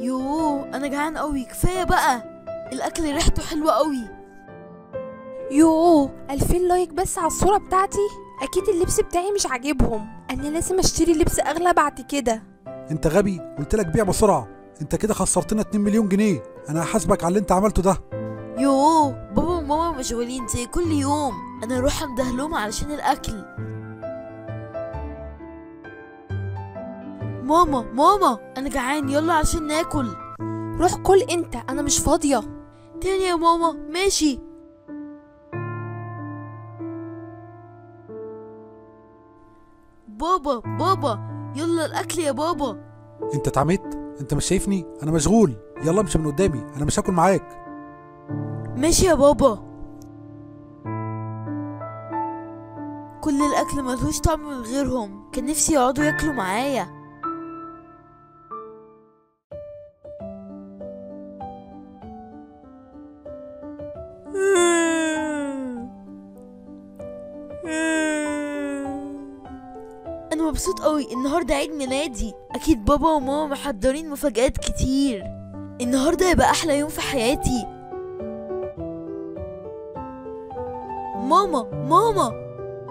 يوه انا جعان قوي كفايه بقى الاكل ريحته حلوه قوي يوه 2000 لايك بس على الصورة بتاعتي اكيد اللبس بتاعي مش عاجبهم انا لازم اشتري لبس اغلى بعد كده انت غبي قلت لك بيع بسرعه انت كده خسرتنا 2 مليون جنيه انا هحاسبك على اللي انت عملته ده يوه بابا وماما مشغولين زي كل يوم انا اروح اندهلهم علشان الاكل ماما ماما انا جعان يلا عشان ناكل روح كل انت انا مش فاضية تاني يا ماما ماشي بابا بابا يلا الاكل يا بابا انت اتعميت انت مش شايفني انا مشغول يلا امشي من قدامي انا مش هاكل معاك ماشي يا بابا كل الاكل ملهوش طعم من غيرهم كان نفسي يقعدوا ياكلوا معايا انا مبسوط قوي النهارده عيد ميلادي اكيد بابا وماما محضرين مفاجآت كتير النهارده هيبقى احلى يوم في حياتي ماما ماما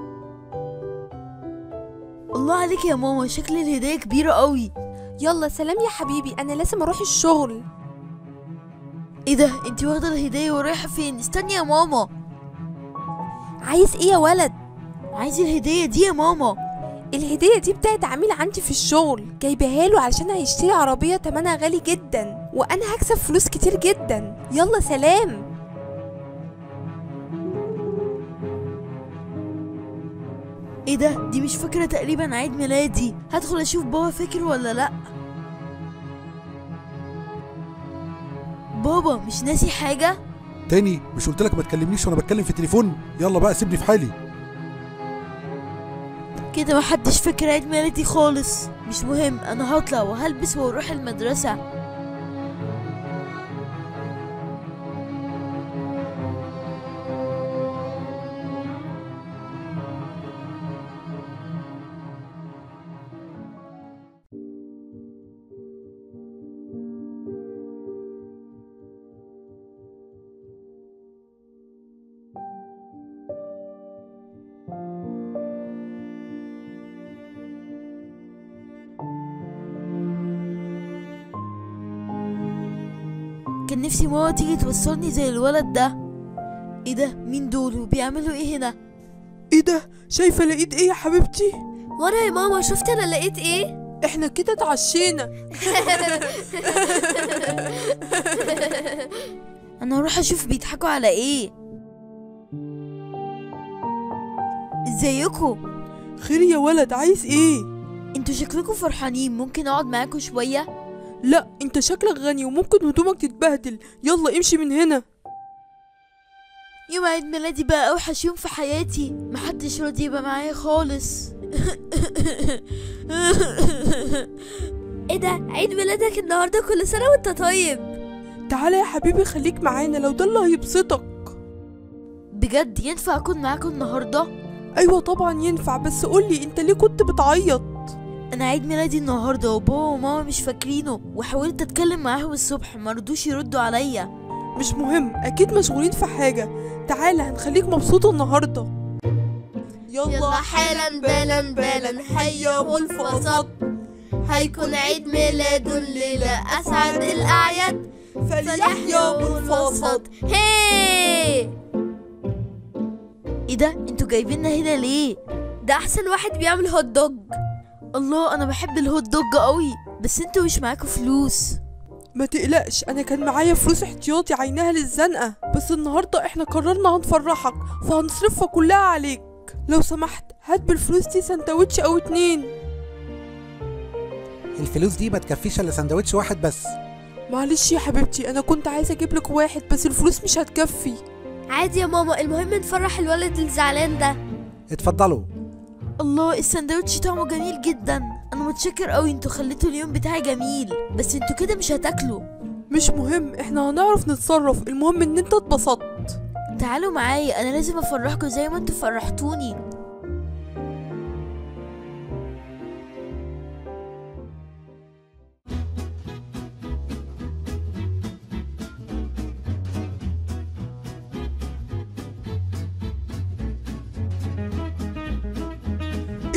الله عليك يا ماما شكل الهدية كبيرة قوي يلا سلام يا حبيبي انا لازم اروح الشغل ايه ده انتي واخدة الهدية ورايحة فين استني يا ماما عايز ايه يا ولد عايز الهدية دي يا ماما الهدية دي بتاعت عميل عندي في الشغل جايبها له علشان هيشتري عربية تمنها غالي جدا وانا هكسب فلوس كتير جدا يلا سلام ايه ده دي مش فاكرة تقريبا عيد ميلادي هدخل اشوف بابا فاكر ولا لا بابا مش ناسي حاجة تاني مش قلت لك ما تكلمنيش وانا بتكلم في التليفون يلا بقى سيبني في حالي كده محدش فاكر عيد ميلادي خالص مش مهم انا هطلع وهلبس واروح المدرسة كان نفسي ماما تيجي توصلني زي الولد ده ايه ده مين دول وبيعملوا ايه هنا ايه ده شايفه لقيت ايه يا حبيبتي وانا يا ماما شفت انا لقيت ايه احنا كده اتعشينا انا اروح اشوف بيضحكوا على ايه ازيكم خير يا ولد عايز ايه انتوا شكلكم فرحانين ممكن اقعد معاكم شويه لا انت شكلك غني وممكن هدومك تتبهدل يلا امشي من هنا يوم عيد ميلادي بقى اوحش يوم في حياتي محدش راضي يبقى معايا خالص ايه ده عيد ميلادك النهارده كل سنه وانت طيب تعالى يا حبيبي خليك معانا لو ده اللي هيبسطك بجد ينفع اكون معاكم النهارده ايوه طبعا ينفع بس قولي انت ليه كنت بتعيط انا عيد ميلادي النهارده وبابا وماما مش فاكرينه وحاولت اتكلم معاهم الصبح مرضوش يردوا عليا مش مهم اكيد مشغولين في حاجه تعالى هنخليك مبسوطه النهارده يلا حالا بالا بالا حيا والفسط هيكون عيد ميلاده الليلة أسعد الأعياد فليحيا والفسط هي ايه ده انتوا جايبيننا هنا ليه ده أحسن واحد بيعمل هوت دوج الله انا بحب الهوت دوج قوي بس انتوا مش معاكم فلوس ما تقلقش انا كان معايا فلوس احتياطي عيناها للزنقه بس النهارده احنا قررنا هنفرحك فهنصرفها كلها عليك لو سمحت هات بالفلوس دي سندوتش او اتنين الفلوس دي ما تكفيش الا سندوتش واحد بس معلش يا حبيبتي انا كنت عايزه اجيب لك واحد بس الفلوس مش هتكفي عادي يا ماما المهم نفرح الولد الزعلان ده اتفضلوا الله السندوتش طعمه جميل جدا انا متشكر قوي انتوا خليتوا اليوم بتاعي جميل بس انتوا كده مش هتاكلوا مش مهم احنا هنعرف نتصرف المهم ان انت اتبسطت تعالوا معايا انا لازم افرحكم زي ما انتوا فرحتوني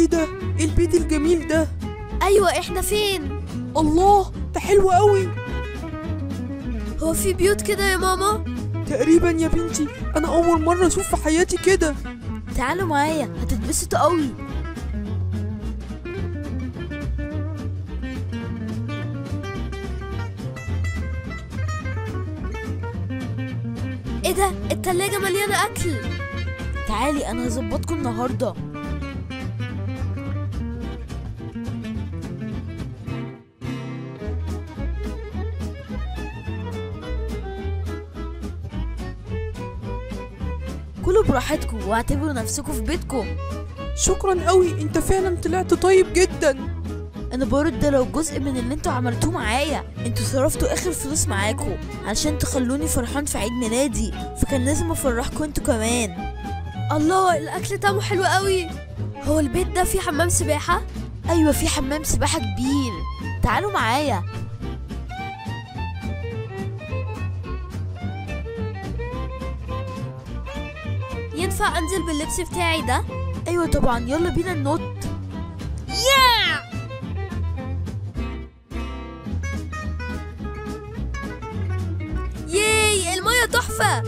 ايه ده ايه البيت الجميل ده ايوه احنا فين الله ده حلو قوي هو في بيوت كده يا ماما تقريبا يا بنتي انا اول مره اشوف في حياتي كده تعالوا معايا هتتبسطوا قوي ايه ده التلاجة مليانة اكل تعالي انا هظبطكم النهارده كلوا براحتكم واعتبروا نفسكم في بيتكم شكرا قوي انت فعلا طلعت طيب جدا انا برد ده لو جزء من اللي انتوا عملتوه معايا انتوا صرفتوا اخر فلوس معاكم علشان تخلوني فرحان في عيد ميلادي فكان لازم افرحكم انتوا كمان الله الاكل طعمه حلو قوي هو البيت ده فيه حمام سباحة ايوه في حمام سباحه كبير تعالوا معايا ينفع انزل باللبس بتاعي ده ايوه طبعا يلا بينا ننط ياي المية تحفة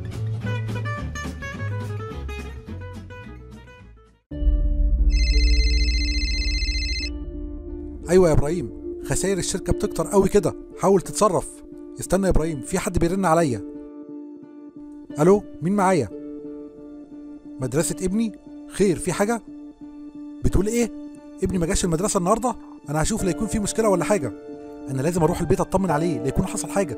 ايوه يا ابراهيم خسائر الشركه بتكتر قوي كده حاول تتصرف استنى يا ابراهيم في حد بيرن عليا الو مين معايا مدرسه ابني خير في حاجه بتقول ايه ابني ما جاش المدرسه النهارده انا هشوف لا يكون في مشكله ولا حاجه انا لازم اروح البيت اطمن عليه لا يكون حصل حاجه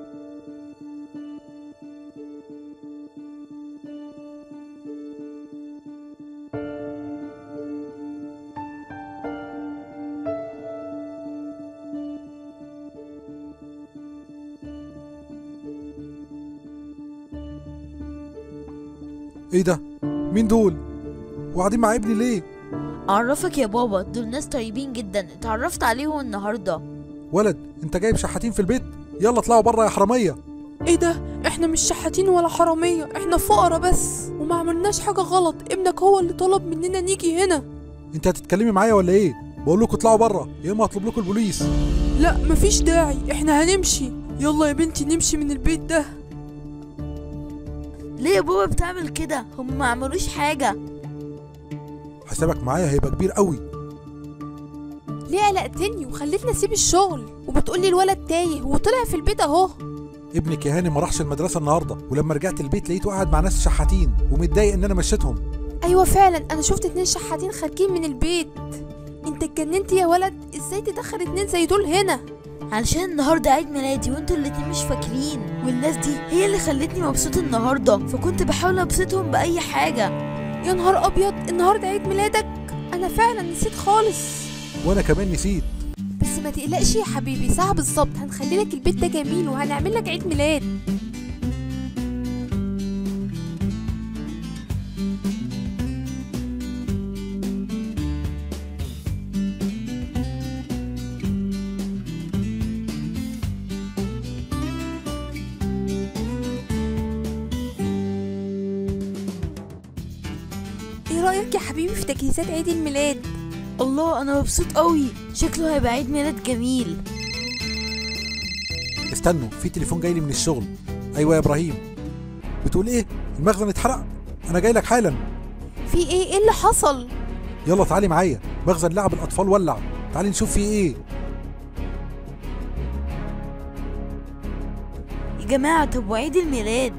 ايه ده مين دول وقاعدين مع ابني ليه اعرفك يا بابا دول ناس طيبين جدا اتعرفت عليهم النهارده ولد انت جايب شحاتين في البيت يلا اطلعوا بره يا حراميه ايه ده احنا مش شحاتين ولا حراميه احنا فقرا بس وما عملناش حاجه غلط ابنك هو اللي طلب مننا نيجي هنا انت هتتكلمي معايا ولا ايه بقول لكم اطلعوا بره يا اما هطلب لكم البوليس لا مفيش داعي احنا هنمشي يلا يا بنتي نمشي من البيت ده ليه يا بابا بتعمل كده هم ما عملوش حاجه حسابك معايا هيبقى كبير قوي ليه قلقتني وخلتني اسيب الشغل وبتقولي الولد تايه وطلع في البيت اهو ابنك يا هاني ما راحش المدرسه النهارده ولما رجعت البيت لقيته قاعد مع ناس شحاتين ومتضايق ان انا مشيتهم ايوه فعلا انا شفت اتنين شحاتين خارجين من البيت انت اتجننت يا ولد ازاي تدخل اتنين زي دول هنا علشان النهارده عيد ميلادي وانتوا الاتنين مش فاكرين والناس دي هي اللي خلتني مبسوط النهارده فكنت بحاول ابسطهم باي حاجه يا نهار ابيض النهارده عيد ميلادك انا فعلا نسيت خالص وانا كمان نسيت بس ما تقلقش يا حبيبي ساعة بالظبط هنخلي لك البيت ده جميل وهنعمل لك عيد ميلاد ايه رأيك يا حبيبي في تجهيزات عيد الميلاد الله انا مبسوط قوي شكله هيبقى عيد ميلاد جميل استنوا في تليفون جاي لي من الشغل ايوه يا ابراهيم بتقول ايه المخزن اتحرق انا جاي لك حالا في ايه ايه اللي حصل يلا تعالي معايا مخزن لعب الاطفال ولع تعالي نشوف فيه ايه يا جماعه طب وعيد الميلاد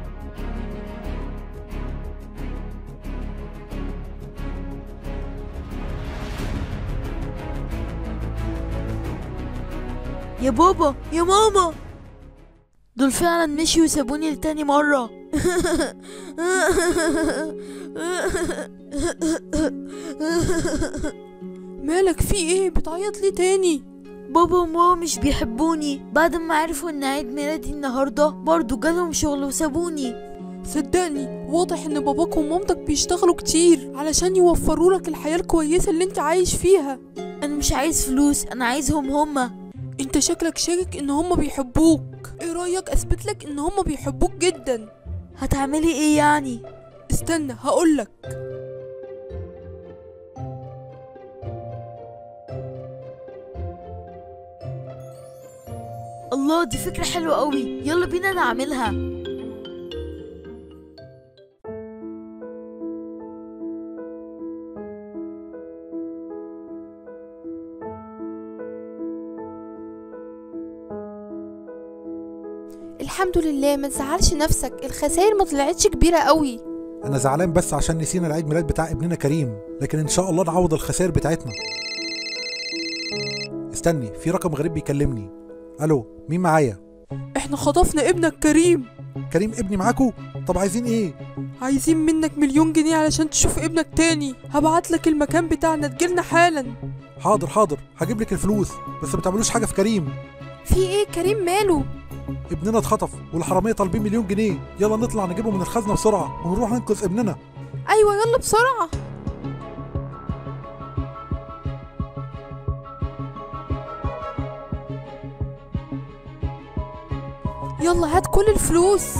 يا بابا يا ماما دول فعلا مشيوا وسابوني لتاني مرة مالك في ايه بتعيط ليه تاني بابا وماما مش بيحبوني بعد ما عرفوا ان عيد ميلادي النهاردة برضو جالهم شغل وسابوني صدقني واضح ان باباك ومامتك بيشتغلوا كتير علشان يوفروا لك الحياة الكويسة اللي انت عايش فيها انا مش عايز فلوس انا عايزهم هما انت شكلك شاكك ان هما بيحبوك ايه رأيك اثبت لك ان هما بيحبوك جدا هتعملي ايه يعني استنى هقولك الله دي فكرة حلوة قوي يلا بينا نعملها الحمد لله ما تزعلش نفسك الخسائر ما طلعتش كبيرة قوي انا زعلان بس عشان نسينا العيد ميلاد بتاع ابننا كريم لكن ان شاء الله نعوض الخسائر بتاعتنا استني في رقم غريب بيكلمني الو مين معايا احنا خطفنا ابنك كريم كريم ابني معاكو طب عايزين ايه عايزين منك مليون جنيه علشان تشوف ابنك تاني هبعت لك المكان بتاعنا تجيلنا حالا حاضر حاضر هجيب لك الفلوس بس ما تعملوش حاجه في كريم في ايه كريم ماله ابننا اتخطف والحراميه طالبين مليون جنيه يلا نطلع نجيبه من الخزنه بسرعه ونروح ننقذ ابننا ايوه يلا بسرعة يلا هات كل الفلوس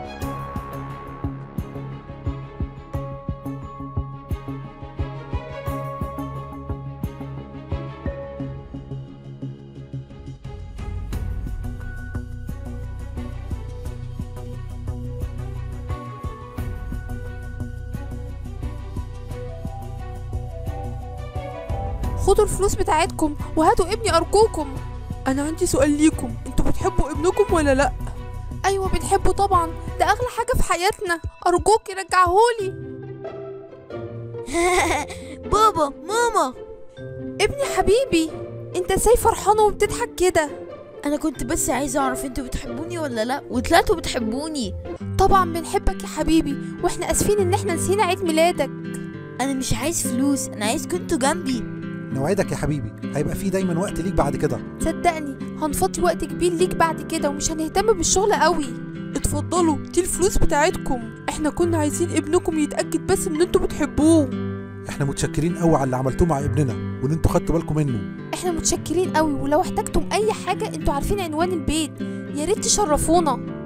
خدوا الفلوس بتاعتكم وهاتوا ابني ارجوكم انا عندي سؤال ليكم انتوا بتحبوا ابنكم ولا لا ايوه بنحبه طبعا ده اغلى حاجه في حياتنا ارجوك رجعهولي بابا ماما ابني حبيبي انت ازاي فرحان وبتضحك كده انا كنت بس عايزة اعرف انتوا بتحبوني ولا لا وطلعتوا بتحبوني طبعا بنحبك يا حبيبي واحنا اسفين ان احنا نسينا عيد ميلادك انا مش عايز فلوس انا عايز كنتوا جنبي نوعدك يا حبيبي هيبقى في دايما وقت ليك بعد كده صدقني هنفضي وقت كبير ليك بعد كده ومش هنهتم بالشغل قوي اتفضلوا دي الفلوس بتاعتكم احنا كنا عايزين ابنكم يتأكد بس ان انتوا بتحبوه احنا متشكرين قوي على اللي عملتوه مع ابننا وان انتوا خدتوا بالكم منه احنا متشكرين قوي ولو احتجتم اي حاجه انتوا عارفين عنوان البيت يا ريت تشرفونا